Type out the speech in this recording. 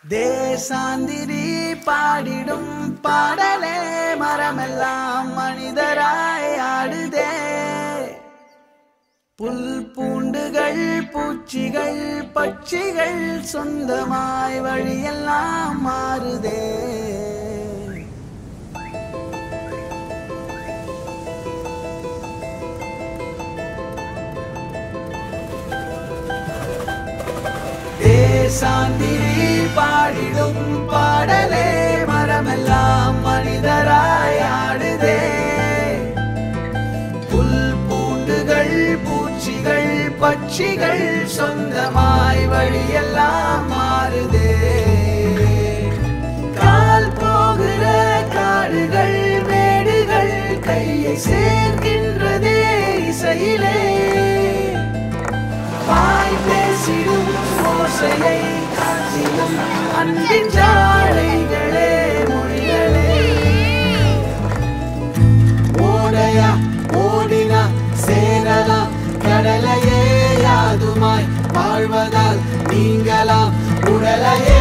தேசாந்திரி பாடிடும் பாடலே மரமெல்லாம் மனிதராய் ஆடுதே புல் பூண்டுகள் பூச்சிகள் பட்சிகள் சொந்தமாய் வழியெல்லாம் மாறுதே தேசாந்திரி பாடிடும் பாடலே மரமெல்லாம் மனிதராய் ஆடுதே புல் பூண்டுகள் பூச்சிகள் பட்சிகள் சொந்தமாய் வழியெல்லாம் மாறுதே கால் போகிற காடுகள் மேடுகள் கையை சேர்க்கின்றதே இசையிலே வாய் பேசிடும் ஓசையை காட்டிலும் அன்பின் ஜாடைகளே மொழிகளே ஓடையா ஓடினா சேரலாம் கடலையே யாதுமாய் வாழ்வதால் நீங்களாம் உடலையே